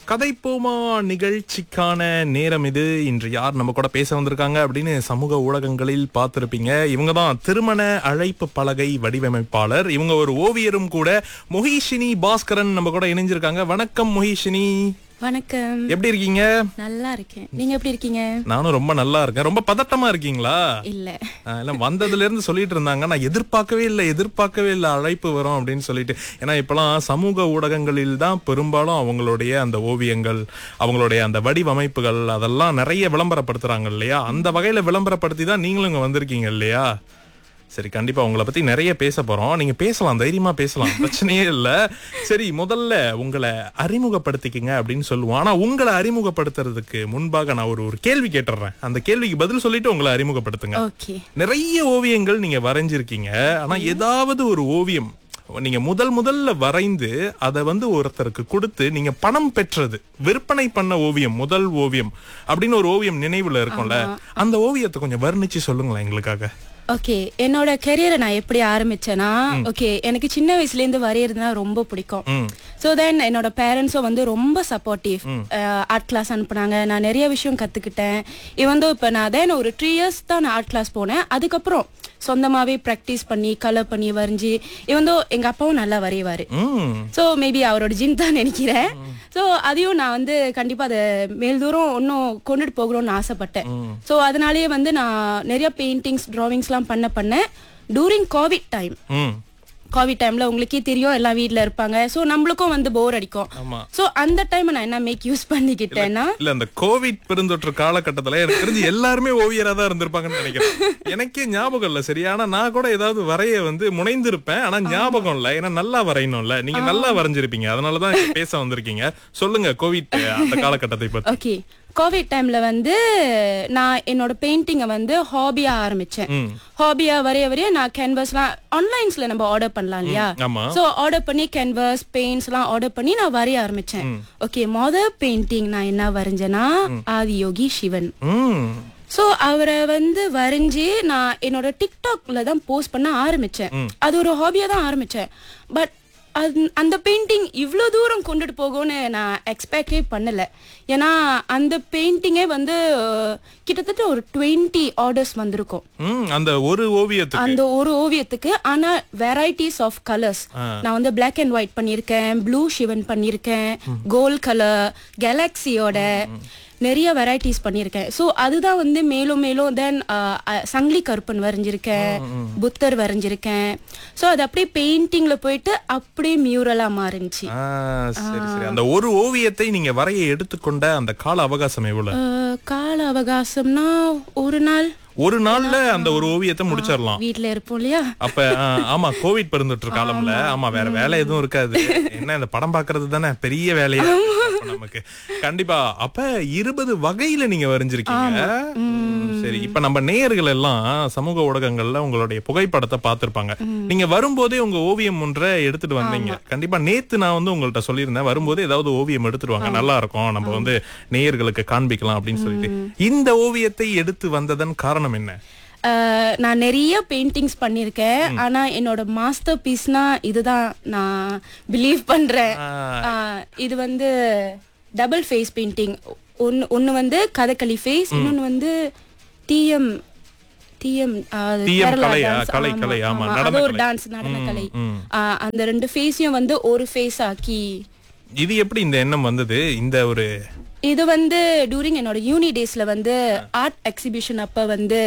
கதைப்போமா நிகழ்ச்சிக்கான நேரம் இது இன்று யார் நம்ம கூட பேச வந்திருக்காங்க அப்படின்னு சமூக ஊடகங்களில் பார்த்திருப்பீங்க இவங்க தான் திருமண அழைப்பு பலகை வடிவமைப்பாளர் இவங்க ஒரு ஓவியரும் கூட மொஹிஷினி பாஸ்கரன் நம்ம கூட இணைஞ்சிருக்காங்க வணக்கம் மொஹிஷினி வணக்கம் எப்படி இருக்கீங்க நல்லா இருக்கேன் நீங்க எப்படி இருக்கீங்க நானும் ரொம்ப நல்லா இருக்கேன் ரொம்ப பதட்டமா இருக்கீங்களா இல்ல ஆஹ் இல்ல வந்ததுல இருந்து சொல்லிட்டு இருந்தாங்க நான் எதிர்பார்க்கவே இல்லை எதிர்பார்க்கவே இல்லை அழைப்பு வரும் அப்படின்னு சொல்லிட்டு ஏன்னா இப்பெல்லாம் சமூக ஊடகங்களில் தான் பெரும்பாலும் அவங்களுடைய அந்த ஓவியங்கள் அவங்களுடைய அந்த வடிவமைப்புகள் அதெல்லாம் நிறைய விளம்பரப்படுத்துறாங்க இல்லையா அந்த வகையில விளம்பரப்படுத்தி தான் நீங்களும் இங்க வந்திருக்கீங்க இல்லையா சரி கண்டிப்பா உங்களை பத்தி நிறைய பேச போறோம் நீங்க பேசலாம் தைரியமா பேசலாம் பிரச்சனையே இல்ல சரி முதல்ல உங்களை அறிமுகப்படுத்திக்கங்க அப்படின்னு சொல்லுவோம் ஆனா உங்களை அறிமுகப்படுத்துறதுக்கு முன்பாக நான் ஒரு ஒரு கேள்வி கேட்டுறேன் அந்த கேள்விக்கு பதில் சொல்லிட்டு உங்களை அறிமுகப்படுத்துங்க ஓகே நிறைய ஓவியங்கள் நீங்க வரைஞ்சிருக்கீங்க ஆனா ஏதாவது ஒரு ஓவியம் நீங்க முதல் முதல்ல வரைந்து அதை வந்து ஒருத்தருக்கு கொடுத்து நீங்க பணம் பெற்றது விற்பனை பண்ண ஓவியம் முதல் ஓவியம் அப்படின்னு ஒரு ஓவியம் நினைவுல இருக்கும்ல அந்த ஓவியத்தை கொஞ்சம் வர்ணிச்சு சொல்லுங்களேன் எங்களுக்காக ஓகே என்னோட கெரியரை நான் எப்படி ஆரம்பிச்சேன்னா ஓகே எனக்கு சின்ன வயசுல இருந்து வரையறதுனா ரொம்ப பிடிக்கும் ம் ஸோ தென் என்னோட பேரண்ட்ஸும் வந்து ரொம்ப சப்போர்ட்டிவ் ஆர்ட் கிளாஸ் அனுப்புனாங்க நான் நிறைய விஷயம் கத்துக்கிட்டேன் இவன் இப்போ நான் தென் ஒரு த்ரீ இயர்ஸ் தான் நான் ஆர்ட் கிளாஸ் போனேன் அதுக்கப்புறம் சொந்தமாவே ப்ராக்டிஸ் பண்ணி கலர் பண்ணி வரைஞ்சி இவன் எங்க அப்பாவும் நல்லா வரைவாரு ம் ஸோ மேபி அவரோட ஜின் தான் நினைக்கிறேன் ஸோ அதையும் நான் வந்து கண்டிப்பா அதை மேல் தூரம் இன்னும் கொண்டுட்டு போகணும்னு ஆசைப்பட்டேன் ஸோ அதனாலேயே வந்து நான் நிறைய பெயிண்டிங்ஸ் டிராவிங்ஸ்லாம் பண்ண பண்ணேன் டூரிங் கோவிட் டைம் ம் கோவிட் டைம்ல உங்களுக்கே தெரியும் எல்லாம் வீட்ல இருப்பாங்க ஸோ நம்மளுக்கும் வந்து போர் அடிக்கும் ஆமா ஸோ அந்த டைம் நான் என்ன மேக் யூஸ் பண்ணிக்கிட்டேன்னா இல்ல அந்த கோவிட் பெருந்தொற்று காலகட்டத்துல எனக்கு தெரிஞ்சு எல்லாருமே ஓவியரா தான் இருந்திருப்பாங்கன்னு நினைக்கிறேன் எனக்கே ஞாபகம் இல்ல சரி ஆனா நான் கூட ஏதாவது வரைய வந்து முனைந்திருப்பேன் ஆனா ஞாபகம் இல்ல ஏன்னா நல்லா வரையணும்ல நீங்க நல்லா வரைஞ்சிருப்பீங்க அதனாலதான் இங்க பேச வந்திருக்கீங்க சொல்லுங்க கோவிட் அந்த காலகட்டத்தை பத்தி ஓகே கோவிட் டைம்ல வந்து நான் என்னோட பெயிண்டிங்கை வந்து ஹாபியா ஆரம்பிச்சேன் ம். ஹாபியா வரைய வரைய நான் கேன்வாஸ்லாம் ஆன்லைன்ஸ்ல நம்ம ஆர்டர் பண்ணலாம் இல்லையா ஆமா சோ ஆர்டர் பண்ணி கேன்வாஸ் பெயிண்ட்ஸ் எல்லாம் ஆர்டர் பண்ணி நான் வரைய ஆரம்பிச்சேன் ஓகே மொத பெயிண்டிங் நான் என்ன வரைஞ்சேன்னா ஆதியோகி சிவன் ம் சோ அவரை வந்து வரைஞ்சி நான் என்னோட டிக்டாக்ல தான் போஸ்ட் பண்ண ஆரம்பிச்சேன் அது ஒரு ஹாபியா தான் ஆரம்பிச்சேன் பட் அந்த பெயிண்டிங் இவ்வளோ தூரம் கொண்டுட்டு போகும்னு நான் எக்ஸ்பெக்டே பண்ணல ஏன்னா அந்த பெயிண்டிங்கே வந்து அஹ், கிட்டத்தட்ட ஒரு டுவெண்ட்டி ஆர்டர்ஸ் வந்திருக்கும் ம் அந்த ஒரு ஓவியத்துக்கு அந்த ஒரு ஓவியத்துக்கு ஆனா வெரைட்டிஸ் ஆஃப் கலர்ஸ் நான் வந்து Black அண்ட் ஒயிட் பண்ணியிருக்கேன் ப்ளூ ஷிவன் பண்ணியிருக்கேன் கோல்ட் கலர் கேலக்சியோட நிறைய வெரைட்டிஸ் பண்ணியிருக்கேன் ஸோ அதுதான் வந்து மேலும் மேலும் தென் சங்கிலி கருப்பன் வரைஞ்சிருக்கேன் புத்தர் வரைஞ்சிருக்கேன் ஸோ அது அப்படியே பெயிண்டிங்ல போயிட்டு அப்படியே மியூரலா மாறிடுச்சு ஆ, சரி சரி அந்த ஒரு ஓவியத்தை நீங்க வரைய எடுத்துக்கொண்ட அந்த கால அவகாசம் எவ்வளவு அஹ், கால அவகாசம்னா ஒரு நாள் ஒரு நாள்ல அந்த ஒரு ஓவியத்தை முடிச்சிடலாம் வீட்ல இருப்போம் இல்லையா அப்ப ஆ, ஆமா கோவிட் பெருந்தொற்று காலம்ல ஆமா வேற வேலை எதுவும் இருக்காது என்ன இந்த படம் பாக்குறது தானே பெரிய வேலையா அப்ப நமக்கு கண்டிப்பா அப்ப இருபது வகையில நீங்க வரைஞ்சிருக்கீங்க ம், சரி இப்ப நம்ம நேயர்கள் எல்லாம் சமூக ஊடகங்கள்ல உங்களுடைய புகைப்படத்தை பார்த்திருப்பாங்க நீங்க வரும்போதே உங்க ஓவியம் ஒன்றை எடுத்துட்டு வந்தீங்க கண்டிப்பா நேத்து நான் வந்து உங்கள்ட்ட சொல்லியிருந்தேன் வரும்போது ஏதாவது ஓவியம் எடுத்துட்டு வாங்க நல்லா இருக்கும் நம்ம வந்து நேயர்களுக்கு காண்பிக்கலாம் அப்படின்னு சொல்லிட்டு இந்த ஓவியத்தை எடுத்து வந்ததன் காரணம் என்ன அஹ், நான் நிறைய பெயிண்டிங்ஸ் பண்ணியிருக்கேன் ஆனா என்னோட மாஸ்டர் பீஸ்னா இதுதான் நான் பிலீவ் பண்றேன் அஹ், இது வந்து டபுள் ஃபேஸ் பெயிண்டிங் ஒன்னு ஒன்னு வந்து கதகளி ஃபேஸ் இன்னொன்னு வந்து டிஎம் டிஎம் TM கலையா? கலை, கலை, ஆமா, நடன அது ஒரு கலை. டான்ஸ் நடன கலை ம். அஹ், அந்த ரெண்டு ஃபேஸையும் வந்து ஒரு ஃபேஸ் ஆக்கி இது எப்படி இந்த எண்ணம் வந்தது இந்த ஒரு இது வந்து டூரிங் என்னோட யூனி டேஸ்ல வந்து ஆர்ட் எக்ஸிபிஷன் அப்ப வந்து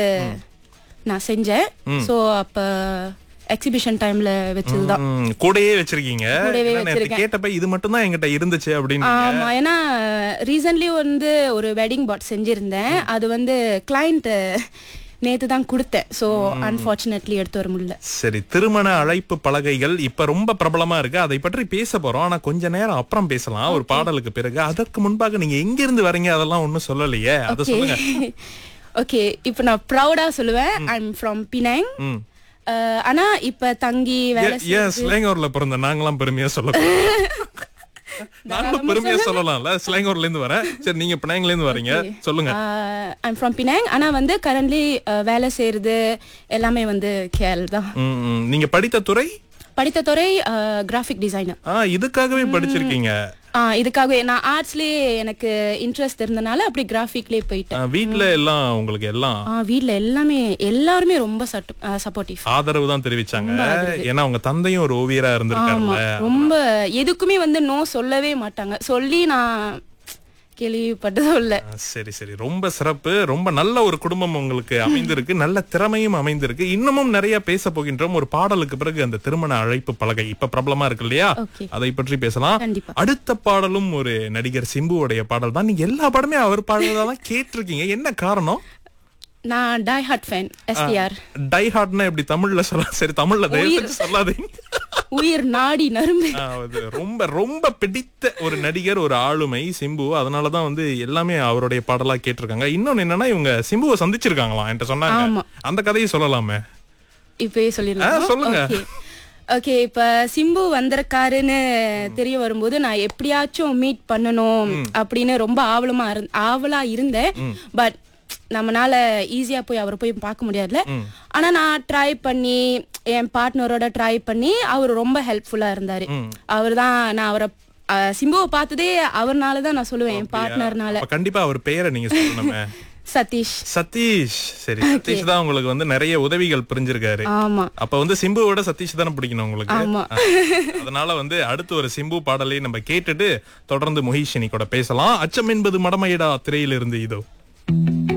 நான் செஞ்சேன் சோ அப்ப எக்ஸிபிஷன் டைம்ல வச்சதுதான் ம், கூடயே வச்சிருக்கீங்க கூடவே ஏன்னா நேத்து கேட்டப்ப இது மட்டும் தான் என்கிட்ட இருந்துச்சு அப்படின்னு ஆமா ஏன்னா ரீசன்ட்லி வந்து ஒரு வெட்டிங் பாட் செஞ்சிருந்தேன் அது வந்து கிளைண்ட் நேத்து தான் கொடுத்தேன் சோ அன்பார்ச்சுனேட்லி எடுத்து வர முடியல சரி திருமண அழைப்பு பலகைகள் இப்ப ரொம்ப பிரபலமா இருக்கு அதை பற்றி பேச போறோம் ஆனா கொஞ்ச நேரம் அப்புறம் பேசலாம் ஒரு பாடலுக்கு பிறகு அதற்கு முன்பாக நீங்க எங்க இருந்து வரீங்க அதெல்லாம் ஒண்ணும் சொல்லலையே அத சொல்லுங்க ஓகே இப்போ நான் ப்ரௌடா சொல்லுவேன் ஐம் ஃப்ரம் பினாங் ம். ஆனா இப்ப தங்கி வேலை ஏ- ஏன் ஸ்லேங்கூர்ல பிறந்த நாங்களாம் பெருமையா சொல்ல நாங்களும் பெருமையா சொல்லலாம்ல ஸ்லேங்கூர்ல இருந்து வரேன் சரி நீங்க பினாங்ல இருந்து வரீங்க சொல்லுங்க ஐம் ஃப்ரம் பினாங் ஆனா வந்து கரண்ட்லி வேலை செய்யறது எல்லாமே வந்து கேல் தான் ம், ம். நீங்க படித்த துறை படித்த துறை கிராஃபிக் டிசைனர் ஆ இதுக்காகவே படிச்சிருக்கீங்க இதுக்காகவே நான் ஆர்ட்ஸ்லயே எனக்கு இன்ட்ரெஸ்ட் இருந்தனால அப்படி கிராஃபிக்லயே போயிட்டேன் ஆ, வீட்ல எல்லாம் உங்களுக்கு எல்லாம் ஆ, வீட்ல எல்லாமே எல்லாருமே ரொம்ப சப்போர்ட்டிவ் ஆதரவு தான் தெரிவிச்சாங்க ஏன்னா உங்க தந்தையும் ஒரு ஓவியரா ஆமா இருந்திருக்காருல்ல ரொம்ப எதுக்குமே வந்து நோ சொல்லவே மாட்டாங்க சொல்லி நான் கேள்விப்பட்டதும் இல்ல ஆ, சரி சரி ரொம்ப சிறப்பு ரொம்ப நல்ல ஒரு குடும்பம் உங்களுக்கு அமைந்திருக்கு நல்ல திறமையும் அமைந்திருக்கு இன்னமும் நிறைய பேச போகின்றோம் ஒரு பாடலுக்கு பிறகு அந்த திருமண அழைப்பு பலகை இப்ப பிரபலமா இருக்கு இல்லையா Okay. அதை பற்றி பேசலாம் கண்டிப்பா. அடுத்த பாடலும் ஒரு நடிகர் சிம்புவோடைய பாடல் தான் நீங்க எல்லா பாடமே அவர் பாடலா தான் கேட்டிருக்கீங்க என்ன காரணம் நான் die hard fan STR die ஹார்ட்னா எப்படி தமிழ்ல சொல்ல சரி தமிழ்ல தயவு செஞ்சு சொல்லாதீங்க உயிர் நாடி நரும்பு ஆ, அது ரொம்ப ரொம்ப பிடித்த ஒரு நடிகர் ஒரு ஆளுமை சிம்பு அதனாலதான் வந்து எல்லாமே அவருடைய பாடலா கேட்டிருக்காங்க இன்னொன்னு என்னன்னா இவங்க சிம்புவை சந்திச்சிருக்காங்களாம் என்கிட்ட சொன்னாங்க ஆமா. அந்த கதையை சொல்லலாமே இப்பயே ஆ, சொல்லிடலாம் சொல்லுங்க. ஓகே இப்ப சிம்பு வந்திருக்காருன்னு தெரிய வரும்போது நான் எப்படியாச்சும் மீட் பண்ணணும் அப்படின்னு ரொம்ப ஆவலமா இருந் ஆவலா இருந்தேன் பட் நம்மனால ஈஸியா போய் அவரை போய் பார்க்க முடியாதுல ஆனா நான் ட்ரை பண்ணி என் பார்ட்னரோட ட்ரை பண்ணி அவர் ரொம்ப ஹெல்ப்ஃபுல்லா இருந்தாரு அவர் தான் நான் அவரை அஹ், சிம்புவை பார்த்ததே அவர்னால தான் நான் சொல்லுவேன் என் பார்ட்னர்னால அப்ப கண்டிப்பா அவர் பெயரை நீங்க சொல்லணுமே சதீஷ் சதீஷ் சரி சதீஷ் தான் உங்களுக்கு வந்து நிறைய உதவிகள் புரிஞ்சிருக்காரு ஆமா அப்ப வந்து சிம்புவோட சதீஷ் தானே பிடிக்கணும் உங்களுக்கு ஆமா. ஆ. அதனால வந்து அடுத்து ஒரு சிம்பு பாடலை நம்ம கேட்டுட்டு தொடர்ந்து மொஹிஷினி கூட பேசலாம் அச்சம் என்பது மடமையிடா திரையிலிருந்து இதோ